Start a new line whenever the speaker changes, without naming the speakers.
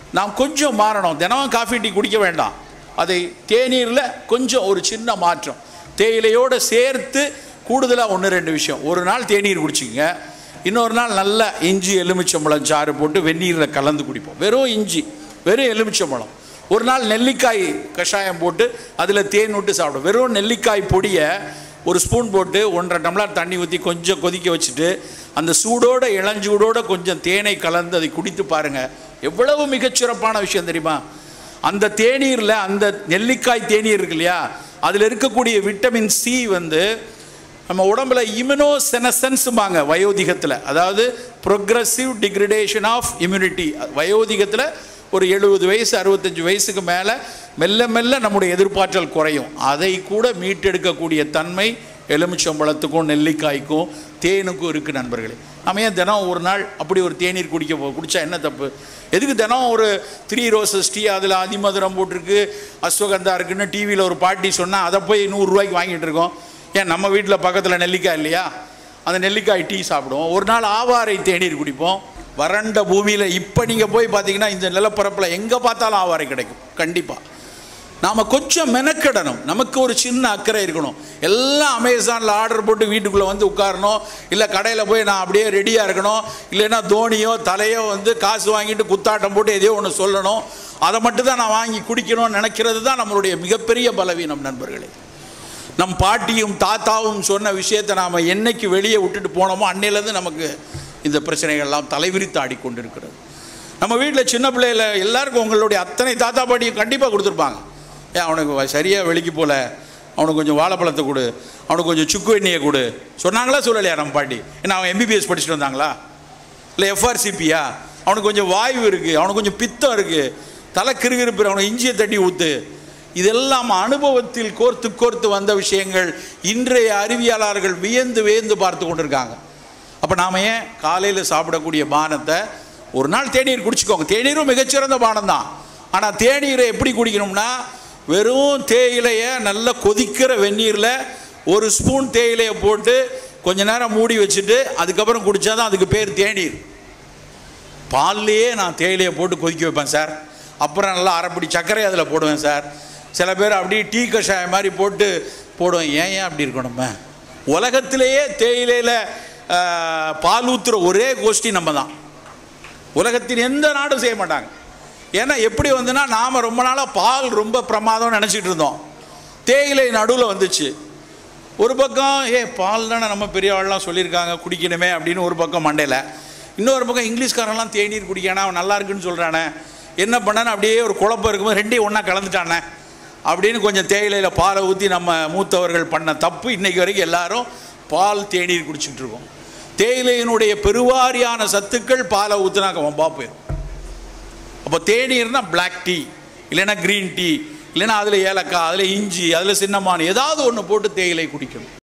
நாம் கொஞ்சம் மாறணும் தினமும் காஃபி டீ குடிக்க வேண்டாம் அதை தேநீரில் கொஞ்சம் ஒரு சின்ன மாற்றம் தேயிலையோடு சேர்த்து கூடுதலாக ஒன்று ரெண்டு விஷயம் ஒரு நாள் தேநீர் குடிச்சிக்கங்க இன்னொரு நாள் நல்ல இஞ்சி எலுமிச்சம்பழம் சாறு போட்டு வெந்நீரில் கலந்து குடிப்போம் வெறும் இஞ்சி வெறும் எலுமிச்சம்பழம் ஒரு நாள் நெல்லிக்காய் கஷாயம் போட்டு அதில் தேன் விட்டு சாப்பிடும் வெறும் நெல்லிக்காய் பொடியை ஒரு ஸ்பூன் போட்டு ஒன்றரை டம்ளர் தண்ணி ஊற்றி கொஞ்சம் கொதிக்க வச்சுட்டு அந்த சூடோட இளஞ்சூடோட கொஞ்சம் தேனை கலந்து அதை குடித்து பாருங்க எவ்வளவு மிகச்சிறப்பான விஷயம் தெரியுமா அந்த தேநீரில் அந்த நெல்லிக்காய் தேநீர் இருக்கு இல்லையா அதில் இருக்கக்கூடிய விட்டமின் சி வந்து நம்ம உடம்புல இம்யூனோசெனசன்ஸுமாங்க வயோதிகத்தில் அதாவது ப்ரொக்ரஸிவ் டிக்ரிடேஷன் ஆஃப் இம்யூனிட்டி வயோதிகத்தில் ஒரு எழுபது வயசு அறுபத்தஞ்சு வயசுக்கு மேலே மெல்ல மெல்ல நம்முடைய எதிர்ப்பாற்றல் குறையும் அதை கூட மீட்டெடுக்கக்கூடிய தன்மை எலுமிச்சம்பழத்துக்கும் நெல்லிக்காய்க்கும் தேனுக்கும் இருக்குது நண்பர்களே நம்ம ஏன் தினம் ஒரு நாள் அப்படி ஒரு தேநீர் குடிக்க போ குடித்தா என்ன தப்பு எதுக்கு தினம் ஒரு த்ரீ ரோசஸ் டீ அதில் அதிமதுரம் போட்டிருக்கு அஸ்வகந்தா இருக்குன்னு டிவியில் ஒரு பாட்டி சொன்னால் அதை போய் நூறுரூவாய்க்கு வாங்கிட்டு இருக்கோம் ஏன் நம்ம வீட்டில் பக்கத்தில் நெல்லிக்காய் இல்லையா அந்த நெல்லிக்காய் டீ சாப்பிடுவோம் ஒரு நாள் ஆவாரை தேநீர் குடிப்போம் வறண்ட பூமியில் இப்போ நீங்கள் போய் பார்த்தீங்கன்னா இந்த நிலப்பரப்பில் எங்கே பார்த்தாலும் ஆவாரை கிடைக்கும் கண்டிப்பாக நாம் கொஞ்சம் மெனக்கிடணும் நமக்கு ஒரு சின்ன அக்கறை இருக்கணும் எல்லாம் அமேசானில் ஆர்டர் போட்டு வீட்டுக்குள்ளே வந்து உட்காரணும் இல்லை கடையில் போய் நான் அப்படியே ரெடியாக இருக்கணும் இல்லைன்னா தோனியோ தலையோ வந்து காசு வாங்கிட்டு குத்தாட்டம் போட்டு எதையோ ஒன்று சொல்லணும் அதை மட்டும் தான் நான் வாங்கி குடிக்கணும்னு நினைக்கிறது தான் நம்மளுடைய மிகப்பெரிய பலவீனம் நண்பர்களே நம் பாட்டியும் தாத்தாவும் சொன்ன விஷயத்தை நாம் என்னைக்கு வெளியே விட்டுட்டு போனோமோ அன்னையிலேருந்து நமக்கு இந்த பிரச்சனைகள்லாம் தலைவிரித்து ஆடிக்கொண்டிருக்கிறது நம்ம வீட்டில் சின்ன பிள்ளையில எல்லாருக்கும் உங்களுடைய அத்தனை தாத்தா பாட்டியும் கண்டிப்பாக கொடுத்துருப்பாங்க ஏன் அவனுக்கு சரியாக வெளிக்கு போல அவனுக்கு கொஞ்சம் வாழைப்பழத்தை கொடு அவனுக்கு கொஞ்சம் சுக்கு எண்ணெயை கொடு சொன்னாங்களா சொல்லலையா நம்ம பாட்டி ஏன்னா அவன் எம்பிபிஎஸ் படிச்சுட்டு வந்தாங்களா இல்லை எஃப்ஆர்சிபியா அவனுக்கு கொஞ்சம் வாய்வு இருக்குது அவனுக்கு கொஞ்சம் பித்தம் இருக்குது தலை கிருகிருப்பு அவனுக்கு இஞ்சியை தட்டி ஊற்று இதெல்லாம் அனுபவத்தில் கோர்த்து கோர்த்து வந்த விஷயங்கள் இன்றைய அறிவியலாளர்கள் வியந்து வியந்து பார்த்து கொண்டிருக்காங்க அப்போ நாம் ஏன் காலையில் சாப்பிடக்கூடிய பானத்தை ஒரு நாள் தேநீர் குடிச்சுக்கோங்க தேநீரும் மிகச்சிறந்த பானம் தான் ஆனால் தேநீரை எப்படி குடிக்கணும்னா வெறும் தேயிலையை நல்லா கொதிக்கிற வெந்நீரில் ஒரு ஸ்பூன் தேயிலையை போட்டு கொஞ்ச நேரம் மூடி வச்சுட்டு அதுக்கப்புறம் குடித்தா தான் அதுக்கு பேர் தேநீர் பால்லையே நான் தேயிலையை போட்டு கொதிக்க வைப்பேன் சார் அப்புறம் நல்லா அரைப்படி சர்க்கரை அதில் போடுவேன் சார் சில பேர் அப்படியே டீ கஷாயம் மாதிரி போட்டு போடுவேன் ஏன் ஏன் அப்படி இருக்கணும் நம்ம உலகத்திலேயே தேயிலையில் ஆஹ், பால் ஊற்றுற ஒரே கோஷ்டி நம்ம தான் உலகத்தின் எந்த நாடும் செய்ய மாட்டாங்க ஏன்னா எப்படி வந்துன்னா நாம் ரொம்ப நாளாக பால் ரொம்ப பிரமாதம்னு நினச்சிட்டு இருந்தோம் தேயிலை நடுவில் வந்துச்சு ஒரு பக்கம் ஏ பால் தானே நம்ம பெரிய ஆள்லாம் சொல்லியிருக்காங்க குடிக்கணுமே அப்படின்னு ஒரு பக்கம் மண்டையில் இன்னொரு பக்கம் இங்கிலீஷ்காரன்லாம் தேநீர் குடிக்கானா அவன் நல்லா இருக்குன்னு சொல்கிறானே என்ன பண்ணான்னு அப்படியே ஒரு குழப்பம் இருக்கும்போது ரெண்டையும் ஒன்றா கலந்துட்டானே அப்படின்னு கொஞ்சம் தேயிலையில் பாலை ஊற்றி நம்ம மூத்தவர்கள் பண்ண தப்பு இன்னைக்கு வரைக்கும் எல்லாரும் பால் தேநீர் குடிச்சிட்டு இருக்கோம் தேயிலையினுடைய பெருவாரியான சத்துக்கள் பாலை ஊற்றுனாக்க வம்பா போயிடும் அப்போ தேநீர்னா பிளாக் டீ இல்லைன்னா க்ரீன் டீ இல்லைன்னா அதில் ஏலக்காய் அதில் இஞ்சி அதில் சின்னமான் ஏதாவது ஒன்று போட்டு தேயிலை குடிக்கணும்